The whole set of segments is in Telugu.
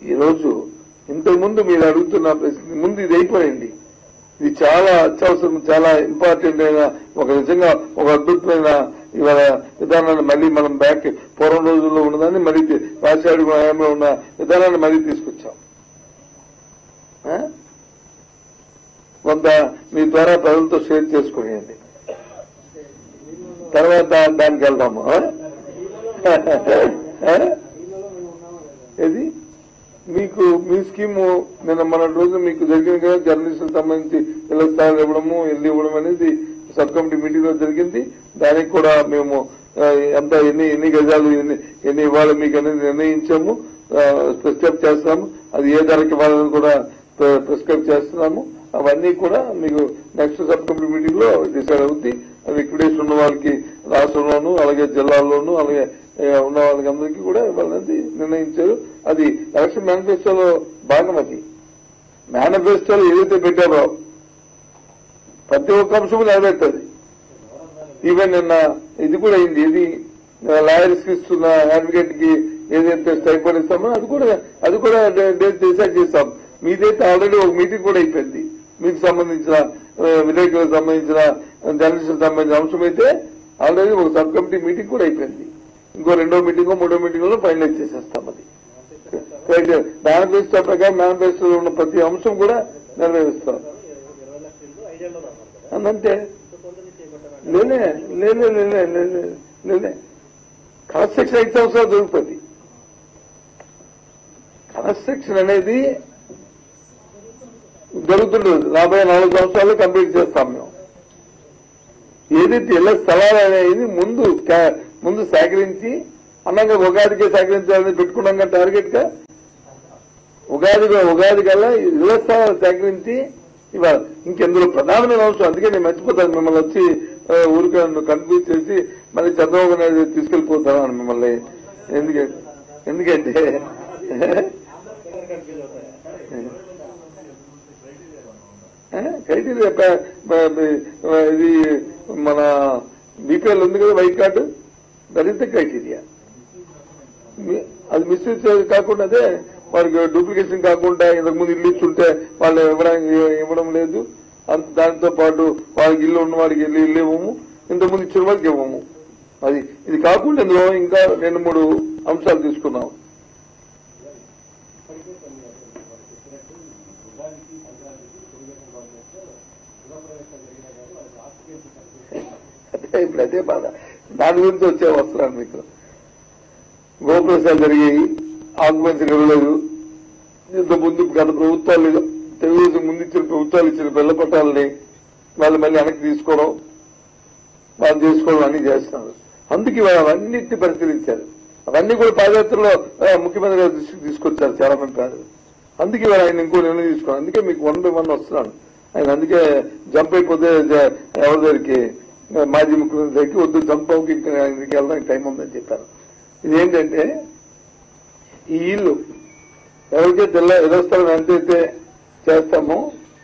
ఈరోజు ఇంతకుముందు మీరు అడుగుతున్న ప్రశ్న ముందు ఇది అయిపోయింది ఇది చాలా అత్యవసరం చాలా ఇంపార్టెంట్ అయిన ఒక నిజంగా ఒక అద్భుతమైన ఇవాళ విధానాన్ని మళ్ళీ మనం బ్యాక్ పూర్వం రోజుల్లో ఉన్నదాన్ని మళ్ళీ తీ- రాజశేఖర్ హయాంలో ఉన్న విధానాన్ని మళ్ళీ తీసుకొచ్చాం ఆ? కొంత మీ ద్వారా ప్రజలతో షేర్ చేసుకునేయండి తర్వాత దానికి వెళ్దాము ఆ? ఆ? ఏది మీకు మీ స్కీము నిన్న మన రోజు మీకు జరిగింది కదా జర్నలిస్టులకు సంబంధించి ఇళ్ల స్థలాలు ఇవ్వడము ఇల్లు ఇవ్వడం అనేది సబ్ కమిటీ మీటింగ్ లో జరిగింది దానికి కూడా మేము ఆ, ఎంత ఎన్ని ఎన్ని గజాలు ఎన్ని ఎన్ని ఇవ్వాలి మీకు అనేది నిర్ణయించాము ప్రిస్క్రైబ్ చేస్తాము అది ఏ ధరకి ఇవ్వాలని కూడా ప్రిస్క్రైబ్ చేస్తున్నాము అవన్నీ కూడా మీకు నెక్స్ట్ సబ్ కమిటీ మీటింగ్ లో డిసైడ్ అవుద్ది లిక్విడేషన్ ఉన్న వాళ్ళకి రాష్ట్రంలోను అలాగే జిల్లాల్లోనూ అలాగే ఏ, ఉన్న వాళ్ళకి అందరికీ కూడా ఇవ్వాలనేది నిర్ణయించారు అది ఎలక్షన్ మేనిఫెస్టోలో భాగం అది మేనిఫెస్టోలో ఏదైతే పెట్టారో ప్రతి ఒక్క అంశం నెరవేరుతుంది ఈవెన్ నిన్న ఇది కూడా అయింది ఇది లాయర్స్ కి ఇస్తున్న అడ్వకేట్ కి ఏదైతే స్టైపండ్ ఇస్తామో అది కూడా అది కూడా డేట్ డిసైడ్ చేస్తాం మీదైతే ఆల్రెడీ ఒక మీటింగ్ కూడా అయిపోయింది మీకు సంబంధించిన ఆ, విలేకరులకు సంబంధించిన జర్నలిస్టులకు సంబంధించిన అంశం అయితే ఆల్రెడీ ఒక సబ్ కమిటీ మీటింగ్ కూడా అయిపోయింది ఇంకో రెండో మీటింగ్ మూడో మీటింగ్ లో ఫైనలైజ్ చేసేస్తాం అది మేనిఫెస్టో ప్రకారం మేనిఫెస్టోలో ఉన్న ప్రతి అంశం కూడా నెరవేరుస్తాం ఇరవై లక్షలు ఐదేళ్ళు రావాలి అనంటే కొందరు చేపట్టారు లేనే లేనే లేనే లేనే లేనే కన్స్ట్రక్షన్ ఐదు సంవత్సరాలు దొరుకుతుంది కన్స్ట్రక్షన్ అనేది జరుగుతుండదు రాబోయే నాలుగు సంవత్సరాలు కంప్లీట్ చేస్తాం మేము ఏదైతే ఇళ్ల స్థలాలు అనేది ముందు కా- ముందు సేకరించి అన్నాక ఉగాదికే సేకరించాలని పెట్టుకున్నాం కదా టార్గెట్ గా ఉగాది ఉగాది కల్లా ఇళ్ల స్థలాలు సేకరించి ఇవాళ ఇంకెందులో ప్రధానమైన అంశం అందుకే నేను మర్చిపోతాను మిమ్మల్ని వచ్చి ఆ, ఊరికే నన్ను కన్ఫ్యూజ్ చేసి మళ్ళీ చంద్రబాబు నాయుడు తీసుకెళ్లిపోతాను మిమ్మల్ని ఎందుకంటే ఎందుకంటే కన్ఫ్యూజ్ అవుతాయి క్రైటీరియా ప- ప- ప- ఇది మన బీపీఎల్ ఉంది కదా వైట్ కార్డు దళిత క్రైటీరియా మీ- అది మిస్యూజ్ కాకుండా అదే వారికి డూప్లికేషన్ కాకుండా ఇంతకు ముందు ఇల్లు ఇచ్చుంటే వాళ్ళు ఇవ్వడానికి ఇవ్వడం లేదు అంత దాంతో పాటు వాళ్ళకి ఇల్లు ఉన్న వాడికి ఇల్లు ఇల్లు ఇవ్వము ఇంతకుముందు ఇచ్చిన వాళ్ళకి ఇవ్వము అది ఇది కాకుండా ఇందులో ఇంకా రెండు మూడు అంశాలు తీసుకున్నాం అదే ఇప్పుడు అదే బాధ దాని గురించి వచ్చే వస్తున్నాను మీకు గోప్రసాద్ జరిగాయి ఆక్యుపెన్సీ ఇవ్వలేదు ఇంత ముందు గత ప్రభుత్వాలు తెలుగుదేశం ముందు ఇచ్చిన ప్రభుత్వాలు ఇచ్చిన పిల్ల పట్టాలని వాళ్ళు మళ్ళీ వెనక్కి తీసుకోవడం వాళ్ళు చేసుకోవడం అన్ని చేస్తున్నారు అందుకే వాళ్ళు అవన్నిటిని పరిశీలించారు అవన్నీ కూడా పాదయాత్రలో ఆ, ముఖ్యమంత్రి గారి దృష్టికి తీసుకొచ్చారు చాలా మంది పేదలు అందుకే వాళ్ళు ఆయన ఇంకో నిర్ణయం తీసుకున్నారు అందుకే మీకు వన్ బై వన్ వస్తున్నాను ఆయన అందుకే జంప్ అయిపోతే జ- ఎవరి దగ్గరికి ఆ, మాజీ ముఖ్యమంత్రి దగ్గరికి వద్దు జంప్ అవుకి ఇంకా ఆయనకి వెళ్ళడానికి టైం ఉందని చెప్పారు ఇదేంటంటే ఈ ఇల్లు ఎవరికైతే తెల్ల ఎదస్థలం ఎంతైతే చేస్తామో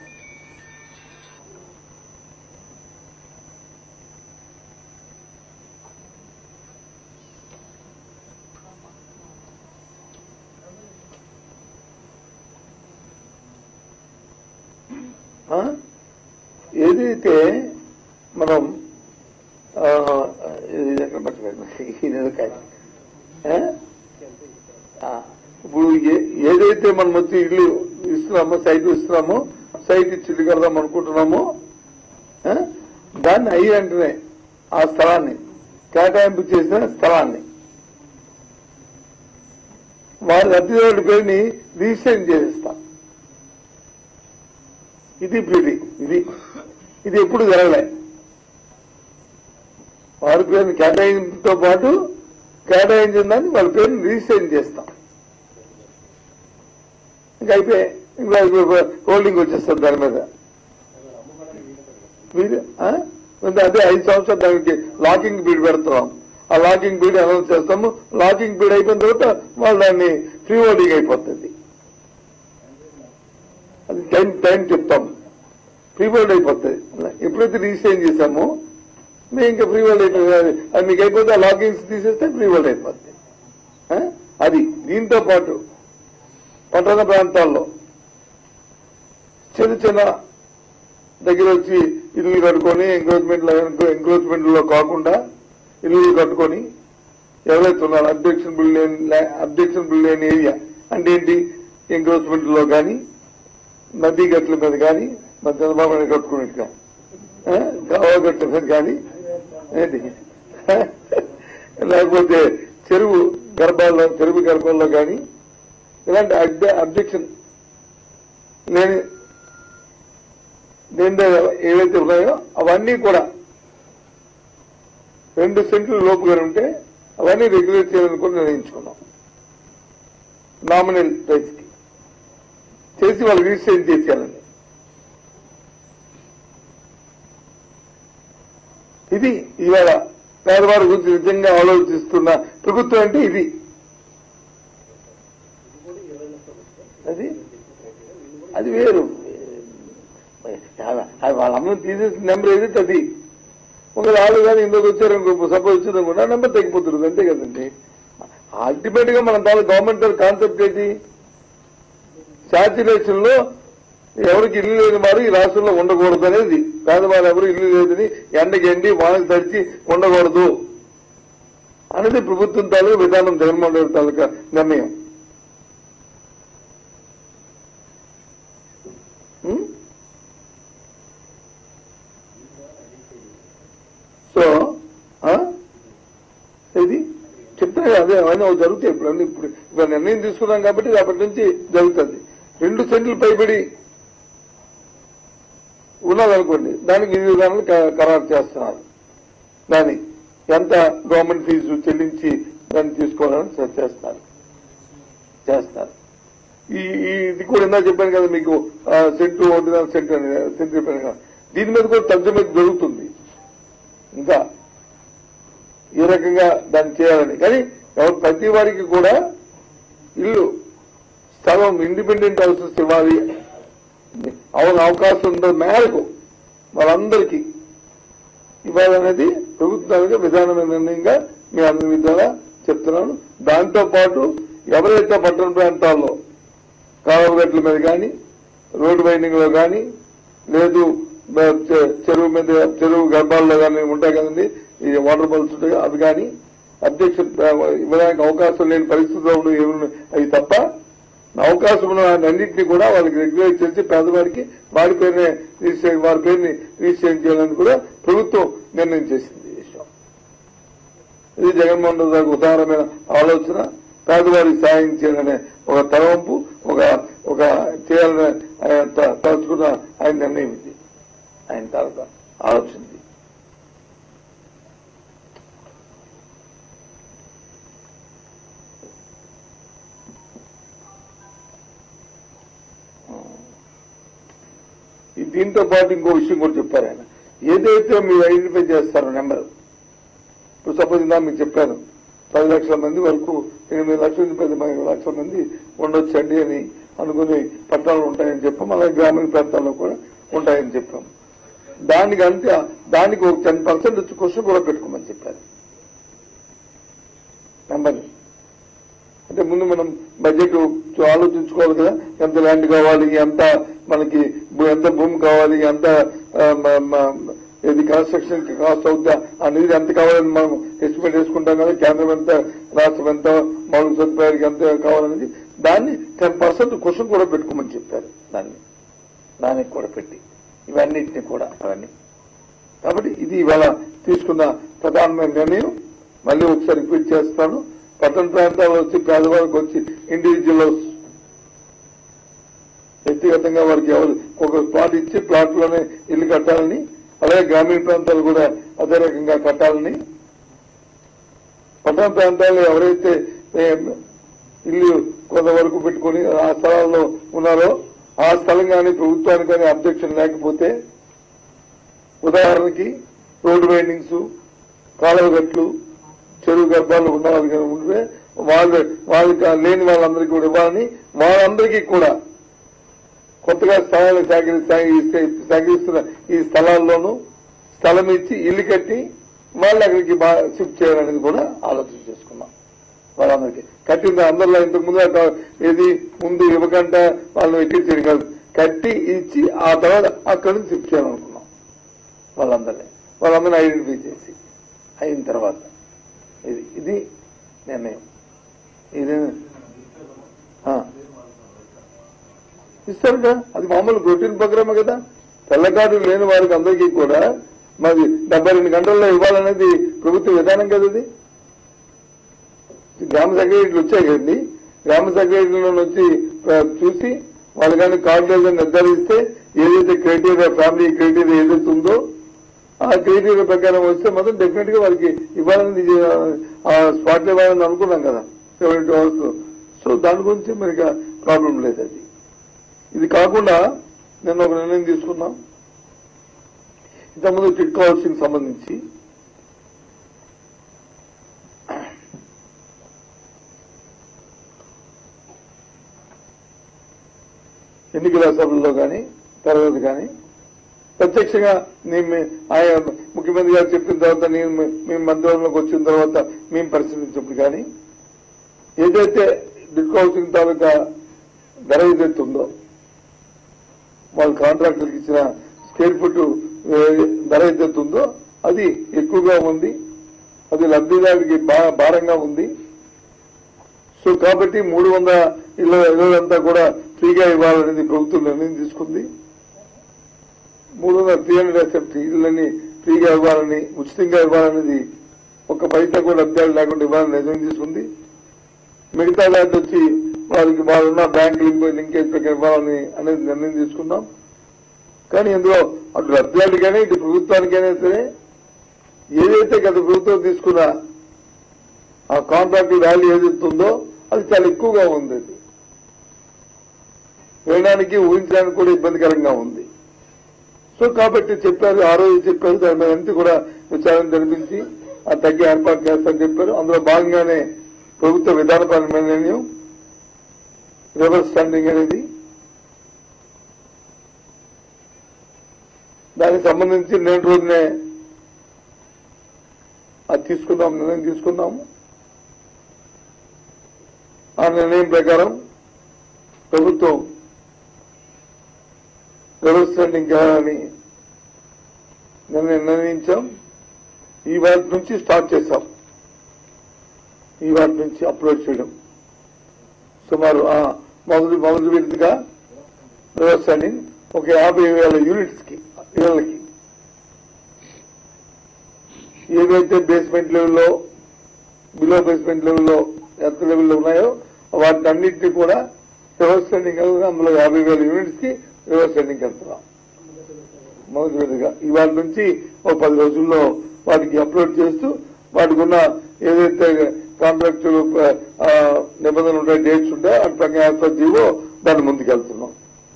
ఆ? ఏదైతే మనం ఆ, ఇది ఎక్కడ పట్టుకోండి ఇది ఏదో కాదు. ఆ? ఆ, ఇప్పుడు ఏ- ఏదైతే మనం వచ్చి ఇల్లు ఇస్తున్నామో సైట్ ఇస్తున్నామో సైట్ ఇచ్చి ఇల్లు కడదాం అనుకుంటున్నామో ఆ? దాన్ని అయ్యి వెంటనే ఆ స్థలాన్ని కేటాయింపు చేసిన స్థలాన్ని వారి అద్దెదారుడి పేరుని రిజిస్టర్ చేసేస్తాం ఇది బ్యూటీ ఇది ఇది ఎప్పుడు జరగలే వారి పేరుని కేటాయింపుతో పాటు కేటాయించిన దాన్ని వాళ్ళ పేరుని రిజిస్టర్ చేస్తాం ఇంకా అయిపోయి ఇంకా హోల్డింగ్ వచ్చేస్తుంది దాని మీద మీరు ఆ? అంటే అదే ఐదు సంవత్సరాలు దానికి లాకింగ్ బీడ్ పెడుతున్నాం ఆ లాకింగ్ బీడ్ అనౌన్స్ చేస్తాము లాకింగ్ బీడ్ అయిపోయిన తర్వాత వాళ్ళు దాన్ని ఫ్రీ హోల్డింగ్ అయిపోతుంది అది టైం టైం చెప్తాం ఫ్రీ హోల్డ్ అయిపోతుంది ఎప్పుడైతే రిజిస్టర్ చేశామో మేము ఇంకా ఫ్రీ హోల్డ్ అయిపోతుంది అది మీకు అయిపోతే ఆ లాకింగ్స్ తీసేస్తే ఫ్రీ హోల్డ్ అయిపోతుంది ఆ? అది దీంతో పాటు పట్టణ ప్రాంతాల్లో చిన్న చిన్న దగ్గర వచ్చి ఇల్లు కట్టుకొని ఎంక్రోచ్మెంట్ ఎంక్రోచ్మెంట్ లో కాకుండా ఇల్లు కట్టుకొని ఎవరైతే ఉన్నారో అబ్జెక్షన్ బిల్ లేని అబ్జెక్షన్ బిల్ లేని ఏరియా అంటే ఏంటి ఎంక్రోచ్మెంట్ లో కానీ నదీ గట్ల మీద కానీ మన చంద్రబాబు నాయుడు కట్టుకున్నట్టుగా ఆ, కాలువ గట్ల మీద కానీ ఏంటి లేకపోతే చెరువు గర్భాల్లో చెరువు గర్భాల్లో కానీ ఇలాంటి అబ్జెక్షన్ లేని దీంట్లో ఏవైతే ఉన్నాయో అవన్నీ కూడా రెండు సెంట్లు లోపుగా ఉంటే అవన్నీ రెగ్యులేట్ చేయాలని కూడా నిర్ణయించుకున్నాం నామినల్ ప్రైస్ కి చేసి వాళ్ళు రిజిస్ట్రేషన్ చేసేయాలండి ఇది ఇవాళ పేదవారి గురించి నిజంగా ఆలోచిస్తున్న ప్రభుత్వం అంటే ఇది అది అది వేరు అది వాళ్ళ అమ్మ తీసేసిన నెంబర్ ఏదైతే అది ఒకవేళ వాళ్ళు కానీ ఇందుకు వచ్చారు ఇంకో సపోజ్ వచ్చింది అనుకుంటే ఆ నెంబర్ తగ్గిపోతుంది అంతే కదండి అల్టిమేట్ గా మన దాని గవర్నమెంట్ కాన్సెప్ట్ ఏంటి శాచ్యురేషన్ లో ఎవరికి ఇల్లు లేని వారు ఈ రాష్ట్రంలో ఉండకూడదు అనేది పేదవారు ఎవరు ఇల్లు లేదని ఎండకి ఎండి వానకి తడిచి ఉండకూడదు అనేది ప్రభుత్వం తాలూకా విధానం జగన్మోహన్ రెడ్డి తాలూకా నిర్ణయం ఉం? సో ఆ? ఇది చెప్తున్నా అదే అవన్నీ అవి జరుగుతాయి ఇప్పుడు అన్ని ఇప్పుడు ఇప్పుడు నిర్ణయం తీసుకున్నాం కాబట్టి రేపటి నుంచి జరుగుతుంది రెండు సెంట్లు పైబడి ఉన్నదనుకోండి దానికి విధి విధానాలు క- ఖరారు చేస్తున్నారు దాని ఎంత గవర్నమెంట్ ఫీజు చెల్లించి దాన్ని తీసుకోవాలని చే- చేస్తారు చేస్తారు ఈ ఈ ఇది కూడా ఇందా చెప్పాను కదా మీకు ఆ, సెంటు ఒకటిన్నర సెంటు అని సెంటు చెప్పాను కదా దీని మీద కూడా తర్జమ జరుగుతుంది ఇంకా ఈ రకంగా దాన్ని చేయాలని కానీ ఎవరు ప్రతి వారికి కూడా ఇల్లు స్థలం ఇండిపెండెంట్ హౌసెస్ ఇవ్వాలి అవును అవకాశం ఉన్న మేరకు వాళ్ళందరికీ ఇవ్వాలనేది ప్రభుత్వానికి విధానమైన నిర్ణయంగా మీ అందరి విధాలా చెప్తున్నాను దాంతో పాటు ఎవరైతే పట్టణ ప్రాంతాల్లో కాలువగట్ల మీద కానీ రోడ్డు వైండింగ్ లో కానీ లేదు బ- చె- చెరువు మీద చెరువు గర్భాల్లో కానీ ఉంటాయి కదండి ఈ వాటర్ బాల్స్ ఉంటాయి అవి కానీ అధ్యక్ష ఇవ్వడానికి అవకాశం లేని పరిస్థితుల్లో ఉన్న ఏమి అవి తప్ప అవకాశం ఉన్న అన్నింటినీ కూడా వాళ్ళకి రెగ్యులేట్ చేసి పేదవారికి వారి పేరునే రిజిస్ట్రేషన్ వారి పేరుని రిజిస్ట్రేషన్ చేయాలని కూడా ప్రభుత్వం నిర్ణయం చేసింది ఈ విషయం ఇది జగన్మోహన్ రెడ్డి గారికి ఉదాహరణమైన ఆలోచన పేదవారికి సాయం చేయాలనే ఒక తలవంపు ఒక ఒక చేయాలనే ఆయన త- తలుచుకున్న ఆయన నిర్ణయం ఇది ఆయన తాలూకా ఆలోచన ఇది ఈ దీంతో పాటు ఇంకో విషయం కూడా చెప్పారు ఆయన ఏదైతే మీరు ఐడెంటిఫై చేస్తారో నెంబర్ ఇప్పుడు సపోజ్ ఇందా మీకు చెప్పాను పది లక్షల మంది వరకు ఎనిమిది లక్షల నుంచి పది మంది లక్షల మంది ఉండొచ్చండి అని అనుకుని పట్టణాలు ఉంటాయని చెప్పాం అలాగే గ్రామీణ ప్రాంతాల్లో కూడా ఉంటాయని చెప్పాం దానికి అంతే దానికి ఒక టెన్ పర్సెంట్ వచ్చి క్వశ్చన్ కూడా పెట్టుకోమని చెప్పారు నెంబర్ని అంటే ముందు మనం బడ్జెట్ ఆలోచించుకోవాలి కదా ఎంత ల్యాండ్ కావాలి ఎంత మనకి భూ- ఎంత భూమి కావాలి ఎంత ఆ, మ- మ- ఇది కన్స్ట్రక్షన్ కి కాస్ట్ అవుతా అనేది ఎంత కావాలని మనం ఎస్టిమేట్ చేసుకుంటాం కదా కేంద్రం ఎంత రాష్ట్రం ఎంత మౌలిక సదుపాయాలకి ఎంత కావాలనేది దాన్ని టెన్ పర్సెంట్ క్వశ్చన్ కూడా పెట్టుకోమని చెప్పారు దాన్ని దానికి కూడా పెట్టి ఇవన్నిటిని కూడా అవన్నీ కాబట్టి ఇది ఇవాళ తీసుకున్న ప్రధానమైన నిర్ణయం మళ్ళీ ఒకసారి రిపీట్ చేస్తాను పట్టణ ప్రాంతాల్లో వచ్చి పేదవాళ్ళకి వచ్చి ఇండివిజువల్ హౌస్ వ్యక్తిగతంగా వారికి ఎవరు ఒక ప్లాట్ ఇచ్చి ప్లాట్ లోనే ఇల్లు కట్టాలని అలాగే గ్రామీణ ప్రాంతాలు కూడా అదే రకంగా కట్టాలని పట్టణ ప్రాంతాల్లో ఎవరైతే ఏ, ఇల్లు కొంతవరకు పెట్టుకుని ఆ స్థలాల్లో ఉన్నారో ఆ స్థలం కానీ ప్రభుత్వానికి కానీ అబ్జెక్షన్ లేకపోతే ఉదాహరణకి రోడ్డు వైండింగ్స్ కాలువగట్లు చెరువు గర్భాలు ఉన్న వాళ్ళకి ఉంటే వాళ్ళు వాళ్ళకి లేని వాళ్ళందరికీ కూడా ఇవ్వాలని వాళ్ళందరికీ కూడా కొత్తగా స్థలాలు సేకరి సేకరి- సేకరిస్తున్న ఈ స్థలాల్లోనూ స్థలం ఇచ్చి ఇల్లు కట్టి వాళ్ళు అక్కడికి బా- షిఫ్ట్ చేయాలనేది కూడా ఆలోచన చేసుకున్నాం వాళ్ళందరికీ కట్టింది అందరిలో ఇంతకు ముందు ఒక- ఏది ముందు ఇవ్వకుండా వాళ్ళని ఎక్కించేది కాదు కట్టి ఇచ్చి ఆ తర్వాత అక్కడి నుంచి షిఫ్ట్ చేయాలనుకున్నాం వాళ్ళందరినీ వాళ్ళందరినీ ఐడెంటిఫై చేసి అయిన తర్వాత ఇది ఇది నిర్ణయం ఇది ఆ. ఇస్తారుగా అది మామూలు రొటీన్ ప్రోగ్రామే కదా తెల్ల కార్డులు లేని వారికి అందరికీ కూడా మరి డెబ్బై రెండు గంటల్లో ఇవ్వాలనేది ప్రభుత్వ విధానం కదా ఇది గ్రామ సెక్రటరీలు వచ్చాయి కదండి గ్రామ సెక్రటరీలో వచ్చి ఆ, చూసి వాళ్ళు కానీ కార్డు ఏదైనా నిర్ధారిస్తే ఏదైతే క్రైటీరియా ఫ్యామిలీ క్రైటీరియా ఏదైతే ఉందో ఆ క్రైటీరియా ప్రకారం వస్తే మాత్రం డెఫినెట్ గా వారికి ఇవ్వాలని ఆ స్పాట్ ఇవ్వాలని అనుకున్నాం కదా సెవెంటీ టూ అవర్స్ సో దాని గురించి మనకి ప్రాబ్లం లేదు అది ఇది కాకుండా నిన్న ఒక నిర్ణయం తీసుకున్నాం ఇంతకుముందు టిట్కో హౌసింగ్ సంబంధించి ఎన్నికల సభల్లో కానీ తర్వాత కానీ ప్రత్యక్షంగా నేను మీ- ఆయన ముఖ్యమంత్రి గారు చెప్పిన తర్వాత నేను మీ- మేము మంత్రివర్గంలోకి వచ్చిన తర్వాత మేము పరిశీలించినప్పుడు కానీ ఏదైతే డిస్కో హౌసింగ్ తాలూకా ధర ఏదైతే ఉందో వాళ్ళ కాంట్రాక్టర్కి ఇచ్చిన స్క్వేర్ ఫుట్ ఏ, ధర ఏదైతే ఉందో అది ఎక్కువగా ఉంది అది లబ్ధిదారుడికి బా- భారంగా ఉంది సో కాబట్టి మూడు వందల ఇళ్ళ ఇళ్ళంతా కూడా ఫ్రీగా ఇవ్వాలనేది ప్రభుత్వం నిర్ణయం తీసుకుంది మూడు వందల త్రీ హండ్రెడ్ అసెప్ట్ ఇళ్ళని ఫ్రీగా ఇవ్వాలని ఉచితంగా ఇవ్వాలనేది ఒక పైసా కూడా లబ్ధాలు లేకుండా ఇవ్వాలని నిర్ణయం తీసుకుంది మిగతా దాంట్లో వచ్చి వాళ్ళకి వాళ్ళున్న బ్యాంక్ లింక్ లింకేజ్ ప్రకారం ఇవ్వాలని అనేది నిర్ణయం తీసుకున్నాం కానీ ఇందులో అటు లబ్ధాడికైనా ఇటు ప్రభుత్వానికైనా సరే ఏదైతే గత ప్రభుత్వం తీసుకున్న ఆ కాంట్రాక్ట్ వాల్యూ ఏదైతే ఉందో అది చాలా ఎక్కువగా ఉంది అది వినడానికి ఊహించడానికి కూడా ఇబ్బందికరంగా ఉంది సో కాబట్టి చెప్పారు ఆ రోజు చెప్పారు దాని మీద అంతా కూడా విచారణ జరిపించి ఆ తగ్గి ఏర్పాటు చేస్తారని చెప్పారు అందులో భాగంగానే ప్రభుత్వ విధానపరమైన నిర్ణయం రివర్స్ స్టాండింగ్ అనేది దానికి సంబంధించి నేటి రోజునే అది తీసుకున్నాం నిర్ణయం తీసుకున్నాము ఆ నిర్ణయం ప్రకారం ప్రభుత్వం రివర్స్ స్టాండింగ్ చేయాలని నిర్ణయం నిర్ణయించాం ఈ వాటి నుంచి స్టార్ట్ చేశాం ఈ వాటి నుంచి అప్లోడ్ చేయడం సుమారు ఆ మొదటి మొదటి విడతగా రివర్స్ స్టాండింగ్ ఒక యాభై వేల యూనిట్స్ కి ఇళ్లకి ఏవైతే బేస్మెంట్ లెవెల్లో బిలో బేస్మెంట్ లెవెల్లో ఎంత లెవెల్లో ఉన్నాయో వాటిని అన్నింటినీ కూడా రివర్స్ స్టాండింగ్ అందులో యాభై వేల యూనిట్స్ కి రివర్స్ స్టాండింగ్ వెళ్తున్నాం మొదటి విధంగా ఇవాళ నుంచి ఒక పది రోజుల్లో వాటికి అప్లోడ్ చేస్తూ వాటికి ఉన్న ఏదైతే కాంట్రాక్చువల్ నిబంధనలు ఉంటాయి డేట్స్ ఉంటాయో అటు ప్రకారం ఏర్పాటు జీవో దాన్ని ముందుకెళ్తున్నాం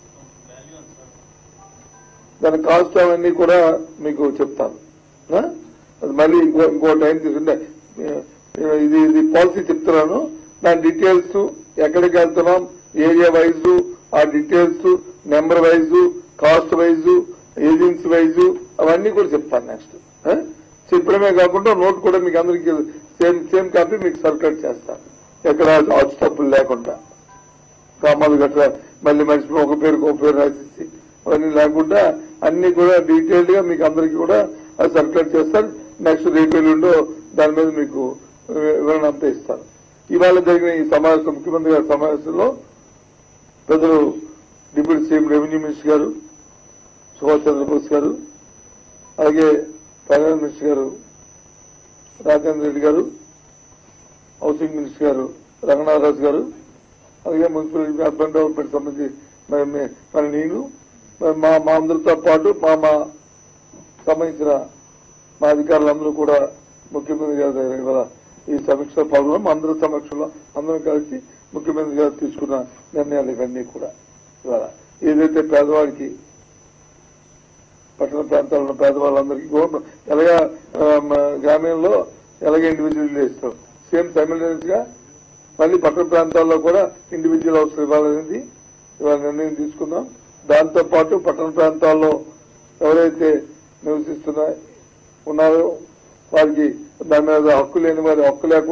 దాని కాస్ట్ అవన్నీ కూడా మీకు చెప్తాను ఆ? అది మళ్ళీ ఇంకో ఇంకో టైం తీసుకుంటే ఏ, ఇది ఇది పాలసీ చెప్తున్నాను దాని డీటెయిల్స్ ఎక్కడికి వెళ్తున్నాం ఏరియా వైజ్ ఆ details number wise caste wise agency wise అవన్నీ కూడా చెప్తాను నెక్స్ట్ చెప్పడమే కాకుండా నోట్ కూడా మీకు అందరికి సేమ్ సేమ్ కాపీ మీకు సర్క్యులేట్ చేస్తాను ఎక్కడ ఆచు తప్పులు లేకుండా కామాలు గట్రా మళ్ళీ మనిషి ఒక పేరుకు ఒక పేరు రాసేసి అవన్నీ లేకుండా అన్ని కూడా డీటెయిల్డ్ గా మీకు అందరికీ కూడా అది సర్క్యులేట్ చేస్తాను నెక్స్ట్ రేపు ఎల్లుండో దాని మీద మీకు వి- వివరణ అంతా ఇస్తాను ఇవాళ జరిగిన ఈ సమావేశం ముఖ్యమంత్రి గారి సమావేశంలో పెద్దలు డిప్యూటీ సీఎం రెవెన్యూ మినిస్టర్ గారు సుభాష్ చంద్రబోస్ గారు అలాగే ఫైనాన్స్ మినిస్టర్ గారు రాజేంద్ర రెడ్డి గారు హౌసింగ్ మినిస్టర్ గారు రంగనాథరాజు గారు అలాగే మున్సిపల్ అర్బన్ డెవలప్మెంట్ సంబంధించి మరి మే- మరి నేను మరి మా మా అందరితో పాటు మా మా సంబంధించిన మా అధికారులందరూ కూడా ముఖ్యమంత్రి గారి దగ్గర ఇవాళ ఈ సమీక్ష పాల్గొన్నాం అందరి సమక్షంలో అందరం కలిసి ముఖ్యమంత్రి గారు తీసుకున్న నిర్ణయాలు ఇవన్నీ కూడా ఇవాళ ఏదైతే పేదవాడికి పట్టణ ప్రాంతాల్లో ఉన్న పేదవాళ్ళందరికీ గవర్నమెంట్ ఎలాగా ఆ, మ, గ్రామీణంలో ఎలాగ ఇండివిజువల్ చేస్తాం సేమ్ సైమిల్టేనియస్ గా మళ్ళీ పట్టణ ప్రాంతాల్లో కూడా ఇండివిజువల్ హౌస్ ఇవ్వాలనేది ఇవాళ నిర్ణయం తీసుకుందాం దాంతో పాటు పట్టణ ప్రాంతాల్లో ఎవరైతే నివసిస్తున్నా ఉన్నారో వారికి దాని మీద హక్కు లేని వారి హక్కు లేకుండా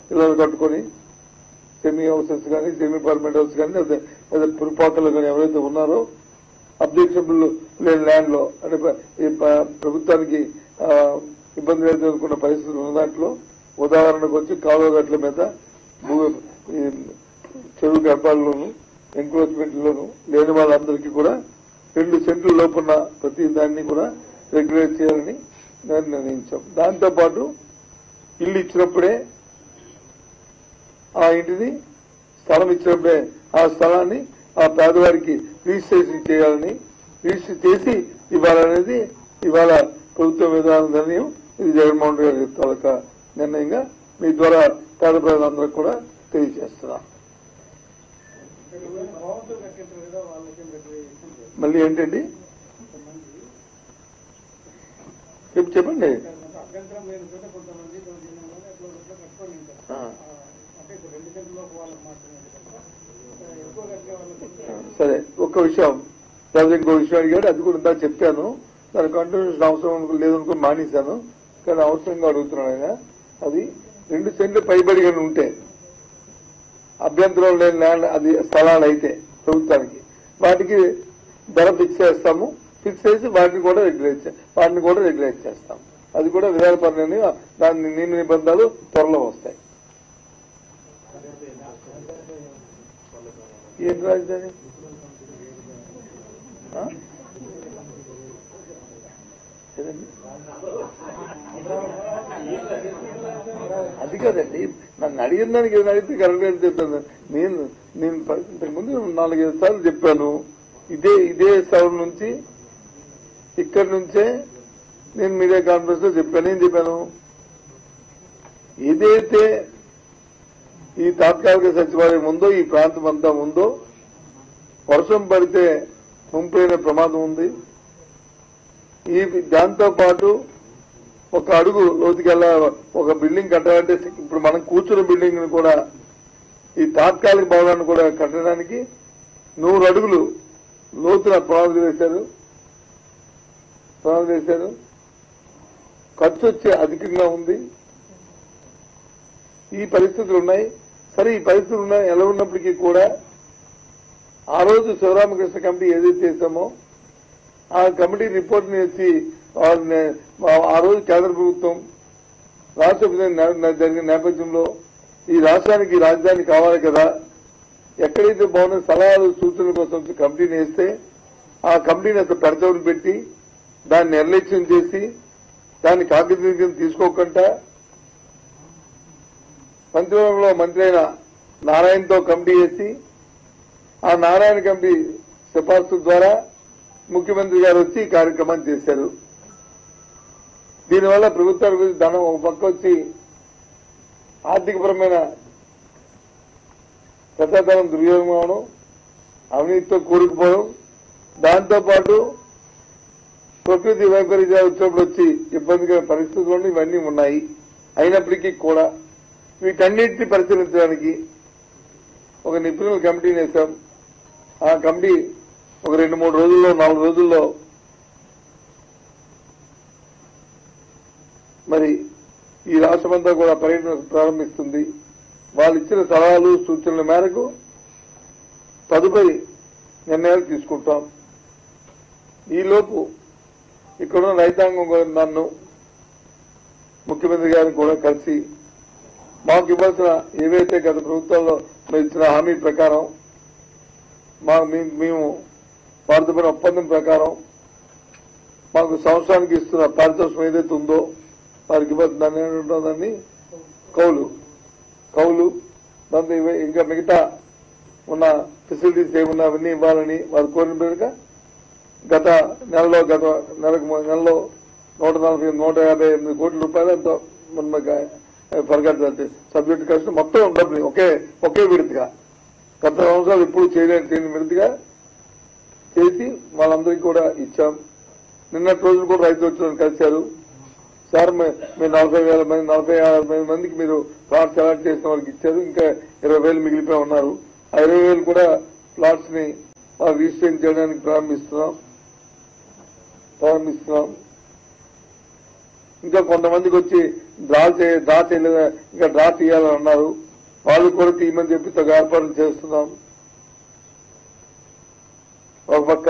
ఇళ్ళలు కట్టుకొని సెమీ హౌసెస్ కానీ సెమీ పర్మనెంట్ హౌస్ కానీ లేదా లేదా పురపాతలు కానీ ఎవరైతే ఉన్నారో అబ్జెక్షబుల్ లేని ల్యాండ్ లో అంటే ప- ఈ ప- ప్రభుత్వానికి ఆ, ఇబ్బంది ఎదుర్కొన్న పరిస్థితులు ఉన్న దాంట్లో ఉదాహరణకు వచ్చి కాలువ గట్ల మీద భూ- ఈ చెరువు గర్భాల్లోను ఎంక్రోచ్మెంట్లోను లేని వాళ్ళందరికీ కూడా రెండు సెంట్ల లోపున్న ప్రతి దాన్ని కూడా రెగ్యులేట్ చేయాలని నేను నిర్ణయించాం దాంతో పాటు ఇల్లు ఇచ్చినప్పుడే ఆ ఇంటిని స్థలం ఇచ్చినప్పుడే ఆ స్థలాన్ని ఆ పేదవారికి రిజిస్ట్రేషన్ చేయాలని రిజిస్టర్ చేసి ఇవ్వాలనేది ఇవాళ ప్రభుత్వ విధాన నిర్ణయం ఇది జగన్మోహన్ రెడ్డి గారి తాలూకా నిర్ణయంగా మీ ద్వారా పేద ప్రజలందరూ కూడా తెలియజేస్తున్నా బాగుంటుంది కట్టింటారు కదా వాళ్ళకి పెట్టి మళ్ళీ ఏంటండి చెప్పు చెప్పండి అభ్యంతరం లేని చోట కొంతమంది కొన్ని ఎట్లా ఎట్లా కట్టుకొని ఉంటారు ఆ, అంటే ఇప్పుడు రెండు గంటలకు వాళ్ళకి మాత్రమే తప్ప, ఎక్కువ కట్టే వాళ్ళకి సరే ఒక్క విషయం లేకపోతే ఇంకో విషయం అడిగాడు అది కూడా ఇందా చెప్పాను దాని కంటిన్యూషన్ అవసరం లేదనుకో మానేశాను కానీ అవసరంగా అడుగుతున్నాను ఆయన అది రెండు సెంట్లు పైబడి కానీ ఉంటే అభ్యంతరం లేని ల్యాండ్ అది స్థలాలు అయితే ప్రభుత్వానికి వాటికి ధర ఫిక్స్ చేస్తాము ఫిక్స్ చేసి వాటిని కూడా రెగ్యులేట్ చే- వాటిని కూడా రెగ్యులేట్ చేస్తాం అది కూడా విధానపరమైన దాని నియమ నిబంధనలు త్వరలో వస్తాయి ఏం రాజధాని ఆ? ఏదండి? అది కాదండి నన్ను అడిగిన దానికి ఏదైనా అడిగితే కరెక్ట్ గా చెప్పాను నేను నేను ప- ఇంతకుముందు నాలుగైదు సార్లు చెప్పాను ఇదే ఇదే స్థలం నుంచి ఇక్కడి నుంచే నేను మీడియా కాన్ఫరెన్స్ లో చెప్పాను ఏం చెప్పాను ఏదైతే ఈ తాత్కాలిక సచివాలయం ఉందో ఈ ప్రాంతం అంతా ఉందో వర్షం పడితే ముంపైన ప్రమాదం ఉంది ఈ దాంతో పాటు ఒక అడుగు లోతుకెళ్ళ ఒక బిల్డింగ్ కట్టాలంటే ఇప్పుడు మనం కూర్చున్న బిల్డింగ్ కూడా ఈ తాత్కాలిక భవనాన్ని కూడా కట్టడానికి నూరు అడుగులు లోతున పునాదులు వేశారు పునాదులు వేశారు ఖర్చు వచ్చే అధికంగా ఉంది ఈ పరిస్థితులు ఉన్నాయి సరే ఈ పరిస్థితులు ఉన్నాయి ఎలా ఉన్నప్పటికీ కూడా ఆ రోజు శివరామకృష్ణ కమిటీ ఏదైతే చేశామో ఆ కమిటీ రిపోర్ట్ ని వచ్చి వాళ్ళని ఆ రోజు కేంద్ర ప్రభుత్వం రాష్ట్ర విభజన జరిగిన నేపథ్యంలో ఈ రాష్ట్రానికి రాజధాని కావాలి కదా ఎక్కడైతే బాగున్న సలహాలు సూచనల కోసం వచ్చి కమిటీని వేస్తే ఆ కమిటీని అసలు పెడచవలు పెట్టి దాన్ని నిర్లక్ష్యం చేసి దాన్ని కాకతీయం తీసుకోకుండా మంత్రివర్గంలో మంత్రి అయిన నారాయణతో కమిటీ వేసి ఆ నారాయణ కమిటీ సిఫార్సు ద్వారా ముఖ్యమంత్రి గారు వచ్చి ఈ కార్యక్రమాన్ని చేశారు దీనివల్ల ప్రభుత్వానికి ధనం ఒక పక్క వచ్చి ఆర్థికపరమైన ప్రజాధనం దుర్యోగం అవడం అవినీతితో కూరుకుపోవడం దాంతో పాటు ప్రకృతి వైపరీత్యాలు వచ్చినప్పుడు వచ్చి ఇబ్బందికర పరిస్థితులు ఇవన్నీ ఉన్నాయి అయినప్పటికీ కూడా వీటన్నిటిని పరిశీలించడానికి ఒక నిపుణుల కమిటీని వేశాం ఆ కమిటీ ఒక రెండు మూడు రోజుల్లో నాలుగు రోజుల్లో మరి ఈ రాష్ట్రమంతా కూడా పర్యటన ప్రారంభిస్తుంది వాళ్ళు ఇచ్చిన సలహాలు సూచనల మేరకు తదుపరి నిర్ణయాలు తీసుకుంటాం ఈలోపు ఇక్కడున్న రైతాంగం కూడా నన్ను ముఖ్యమంత్రి గారిని కూడా కలిసి మాకు ఇవ్వాల్సిన ఏవైతే గత ప్రభుత్వంలో మీరు ఇచ్చిన హామీ ప్రకారం మా మీ- మేము వారితో పడిన ఒప్పందం ప్రకారం మాకు సంవత్సరానికి ఇస్తున్న పారితోషికం ఏదైతే ఉందో వారికి ఇవ్వాలి దాన్ని ఏమంటాం దాన్ని కౌలు కౌలు దాంతో ఇవే- ఇంకా మిగతా ఉన్న ఫెసిలిటీస్ ఏమున్నా అవన్నీ ఇవ్వాలని వారు కోరిన పేరుగా గత నెలలో గత నెలకు ము- నెలలో నూట నలభై నూట యాభై ఎనిమిది కోట్ల రూపాయలు ఎంతో ఫర్గట్ సబ్జెక్ట్ కలిసి మొత్తం డబ్బులు ఒకే ఒకే విడతగా గత సంవత్సరాలు ఇప్పుడు చేయలేని చేయని విడతగా చేసి వాళ్ళందరికీ కూడా ఇచ్చాం నిన్నటి రోజున కూడా రైతు వచ్చిన కలిశారు సార్ మే- మీరు నలభై వేల మంది నలభై యాభై మందికి మీరు ప్లాట్స్ అలాట్ చేసిన వాళ్ళకి ఇచ్చారు ఇంకా ఇరవై వేలు మిగిలిపోయి ఉన్నారు ఆ ఇరవై వేలు కూడా ప్లాట్స్ ని వాళ్ళు రిజిస్ట్రేషన్ చేయడానికి ప్రారంభిస్తున్నాం ప్రారంభిస్తున్నాం ఇంకా కొంతమందికి వచ్చి డ్రా చే డ్రా చేయలేదు ఇంకా డ్రా చేయాలని అన్నారు వాళ్ళు కూడా తీయమని చెప్పి తగు ఏర్పాట్లు చేస్తున్నాం ఒక పక్క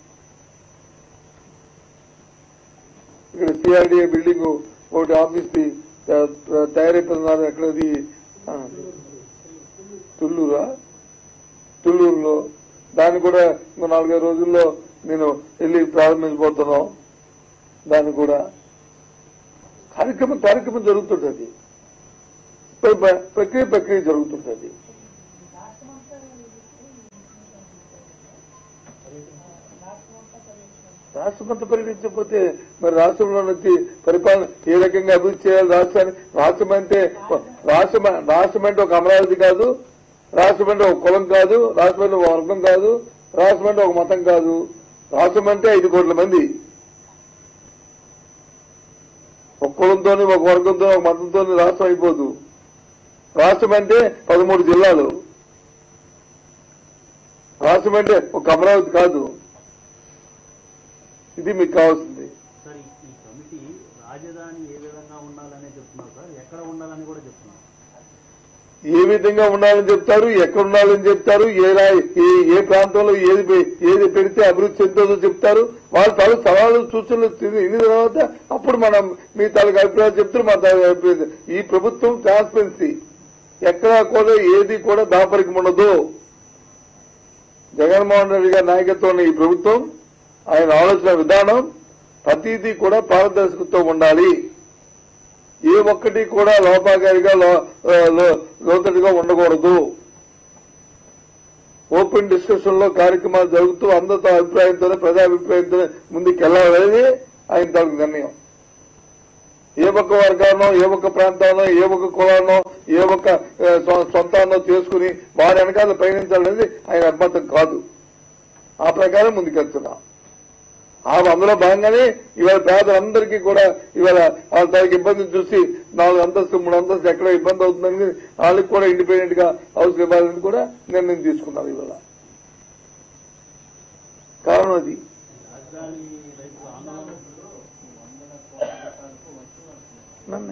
ఇక్కడ సిఆర్డీఏ బిల్డింగ్ ఒకటి ఆఫీస్ ది త- తయారైపోతున్నారు ఎక్కడది ఆ, తుళ్ళూరా తుళ్ళూరులో దాన్ని కూడా ఇంకో నాలుగైదు రోజుల్లో నేను వెళ్ళి ప్రారంభించబోతున్నాం దాన్ని కూడా కార్యక్రమం కార్యక్రమం జరుగుతుంటది ప్ర- ప్ర- ప్రక్రియ ప్రక్రియ జరుగుతుంటది రాష్ట్రమంతా పర్యటించకపోతే మరి రాష్ట్రంలో నుంచి పరిపాలన ఏ రకంగా అభివృద్ధి చేయాలి రాష్ట్రాన్ని రాష్ట్రం అంటే రాష్ట్రం రాష్ట్రం అంటే ఒక అమరావతి కాదు రాష్ట్రం అంటే ఒక కులం కాదు రాష్ట్రం అంటే ఒక వర్గం కాదు రాష్ట్రం అంటే ఒక మతం కాదు రాష్ట్రం అంటే ఐదు కోట్ల మంది ఒక కులంతోని ఒక వర్గంతో ఒక మతంతో రాష్ట్రం అయిపోదు రాష్ట్రం అంటే పదమూడు జిల్లాలు రాష్ట్రం అంటే ఒక అమరావతి కాదు ఇది మీకు కావాల్సింది సార్ ఈ ఈ కమిటీ రాజధాని ఏ విధంగా ఉండాలనే చెప్తున్నారు సార్ ఎక్కడ ఉండాలని కూడా చెప్తున్నారు ఏ విధంగా ఉండాలని చెప్తారు ఎక్కడ ఉండాలని చెప్తారు ఏ రా- ఏ- ఏ ప్రాంతంలో ఏది పె- ఏది పెడితే అభివృద్ధి చెందుతుందో చెప్తారు వాళ్ళ తాలూకు సవాళ్ళు సూచనలు తిని- ఇన్ని తర్వాత అప్పుడు మనం మీ తాలూకు అభిప్రాయాలు చెప్తారు మా తాలూకు అభిప్రాయాలు ఈ ప్రభుత్వం ట్రాన్స్పరెన్సీ ఎక్కడా కూడా ఏది కూడా దాపరికం ఉండదు జగన్మోహన్ రెడ్డి గారి నాయకత్వంలో ఈ ప్రభుత్వం ఆయన ఆలోచన విధానం ప్రతిదీ కూడా పారదర్శకతో ఉండాలి ఏ ఒక్కటి కూడా లోపాకారిగా లో- లో- లోతటిగా ఉండకూడదు ఓపెన్ డిస్కషన్ లో కార్యక్రమాలు జరుగుతూ అందరితో అభిప్రాయంతోనే ప్రజాభిప్రాయంతోనే ముందుకెళ్లాలని ఆయన తాలూకు నిర్ణయం ఏ ఒక్క వర్గాన్నో ఏ ఒక్క ప్రాంతాన్నో ఏ ఒక్క కులాన్నో ఏ ఒక్క ఆ, సొ- సొంతాన్నో చేసుకుని వారి వెనకాల పయనించాలనేది ఆయన అభిమతం కాదు ఆ ప్రకారం ముందుకెళ్తున్నాం ఆ అందులో భాగంగానే ఇవాళ పేదలందరికీ కూడా ఇవాళ వాళ్ళ తనకి ఇబ్బంది చూసి నాలుగు అంతస్తు మూడు అంతస్తు ఎక్కడ ఇబ్బంది అవుతుందని వాళ్ళకి కూడా ఇండిపెండెంట్ గా హౌస్ ఇవ్వాలని కూడా నిర్ణయం తీసుకున్నారు ఇవాళ కారణం అది రాజధాని రైతుల ఆందోళన నన్నే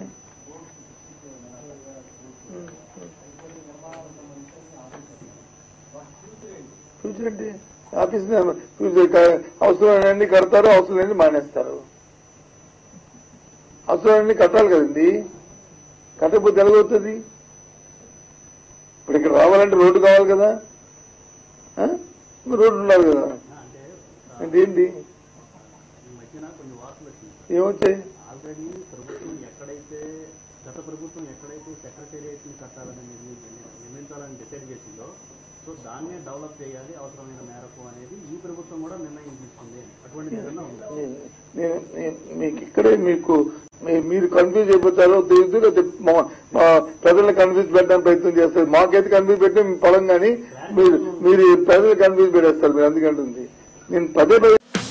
ఫ్యూచర్ అంటే ఆఫీస్ ఫ్యూచర్ క- అవసరమైనన్ని కడతారు అవసరం లేని మానేస్తారు అవసరమైనన్ని కట్టాలి కదండి కట్టకపోతే ఎలాగవుతుంది ఇప్పుడు ఇక్కడ రావాలంటే రోడ్డు కావాలి కదా ఆ? మరి రోడ్డు ఉండాలి కదా అంటే అంటే ఏంటి ఈ మధ్యన కొన్ని వార్తలు వచ్చింది ఏమొచ్చాయి ఆల్రెడీ ప్రభుత్వం ఎక్కడైతే గత ప్రభుత్వం ఎక్కడైతే సెక్రటేరియట్ ని కట్టాలని నిర్మి- నిర్మించాలని డిసైడ్ చేసిందో సో దాన్నే డెవలప్ చేయాలి అవసరమైన మేరకు అనేది ఈ ప్రభుత్వం కూడా నిర్ణయం తీసుకుంది అటువంటి ఏదన్నా ఉందా నేను నేను- నేను మీకు ఇక్కడే మీకు మీ- మీరు కన్ఫ్యూజ్ అయిపోతారో తెలియదు లేకపోతే మా- మా ప్రజల్ని కన్ఫ్యూజ్ పెట్టడానికి ప్రయత్నం చేస్తారు మాకైతే కన్ఫ్యూజ్ పెట్టే మీ పొలం కానీ మీరు మీరు ప్రజలు కన్ఫ్యూజ్ పెట్టేస్తారు మీరు అందుకంటుంది నేను పదే పదే